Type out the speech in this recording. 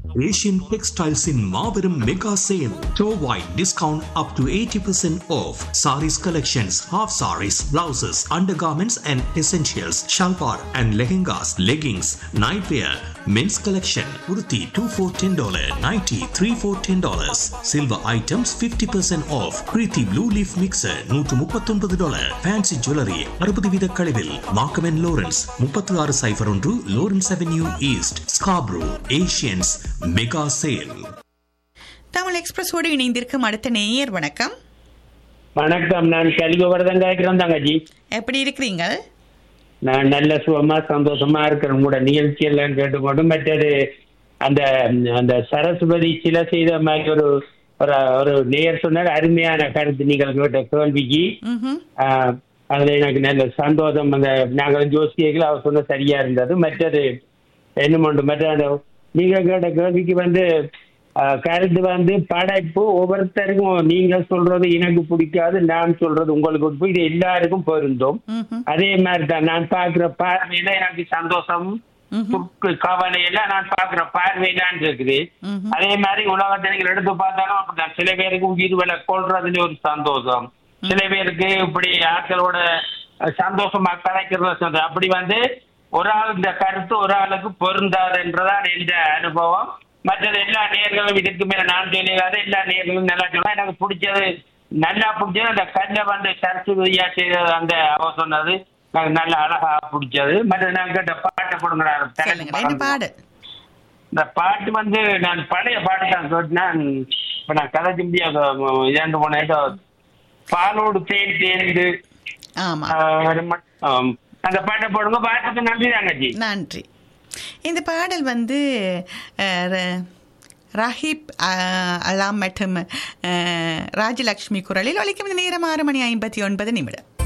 Asian Textiles in Marverum Mega Sale. Store-wide discount up to 80% off. Saris collections, half saris, blouses, undergarments and essentials, shalwar and lehengas, leggings, nightwear, men's collection, kurti 2 for $10, nighty 3 for $10. Silver items 50% off. Kriti Blue Leaf Mixer 139 dollar. Fancy Jewelry 60 வீத கழிவில். Markham and Lawrence 36 சைபர் ஒன்று Lawrence Avenue East, Scarborough, Asians Mega Sale. Tamil எக்ஸ்பிரஸோடு இணைந்திருக்கும் அடுத்த நேயர் வணக்கம் வணக்கம் நான் கலிகோவர்தன் கேட்கிறேன் தங்கச்சி எப்படி இருக்கிறீங்க நான் நல்ல சுகமா சந்தோஷமா இருக்கிறேன் உங்களோட நிகழ்ச்சி எல்லாம் கேட்டுக்கொண்டு மற்றது அந்த அந்த சரஸ்வதி சில செய்த மாதிரி ஒரு ஒரு ஒரு நேர் சொன்னார் அருமையான கருத்து நீங்கள் கேட்ட கேள்விக்கு ம்ஹும். ஆஹ், அதுல எனக்கு நல்ல சந்தோஷம் அந்த நாங்கள் ஜோசியர்கள் அவர் சொன்ன சரியா இருந்தது மற்றது என்ன ஒன்று மற்ற அந்த நீங்க கேட்ட கேள்விக்கு வந்து ஆஹ், கருத்து வந்து படைப்பு ஒவ்வொருத்தருக்கும் நீங்க சொல்றது எனக்கு பிடிக்காது நான் சொல்றது உங்களுக்கு பிடிக்கும். இது எல்லாருக்கும் பொருந்தும் ம்ஹும். அதே மாதிரி தான் நான் பாக்குற பார்வையில எனக்கு சந்தோஷம் துக்கு கவலை எல்லாம் நான் பாக்குற பார்வையிலான் இருக்குது ம்ஹும். அதே மாதிரி உலகத்தை நீங்கள் எடுத்து பார்த்தாலும் அப்படிதான் சில பேருக்கு உயிர் விலை கொள்றதுல ஒரு சந்தோஷம் சில பேருக்கு இப்படி ஆட்களோட அஹ், சந்தோஷமா கலைக்கிறது சந்தோஷம். அப்படி வந்து ஒரு ஆள் இந்த கருத்து ஒரு ஆளுக்கு பொருந்தாதுன்றதான் எந்த அனுபவம் மற்றது எல்லா நேர்களும் இதுக்கு மேல நான் சொல்லிடாத எல்லா நேர்களும் நல்லா சொன்னா எனக்கு பிடிச்சது நல்லா பிடிச்சது அந்த கல்லை வந்து சரஸ்வதியா செய்தது அந்த அவ சொன்னது எனக்கு நல்ல அழகா பிடிச்சது மற்ற நான் கேட்ட பாட்டை கொடுங்க சொல்லுங்க என்ன பாடு இந்த பாட்டு வந்து நான் பழைய பாட்டு தான் கேட்டேன் இப்ப நான் கதைச்சு முடியாது இரண்டு மூணு ஏதோ பாலோடு தேன் தேர்ந்து ஆமா ஆஹ், ரொம்ப- ஆம். அந்த பாட்டை போடுங்க பாட்டுக்கு நன்றி தாங்கஜி நன்றி இந்த பாடல் வந்து அஹ், ர- ரஹீப் அஹ், அலாம் மற்றும் அஹ், ராஜலக்ஷ்மி குரலில் ஒலிக்கும் இந்த நேரம் ஆறு மணி ஐம்பத்தி ஒன்பது நிமிடம்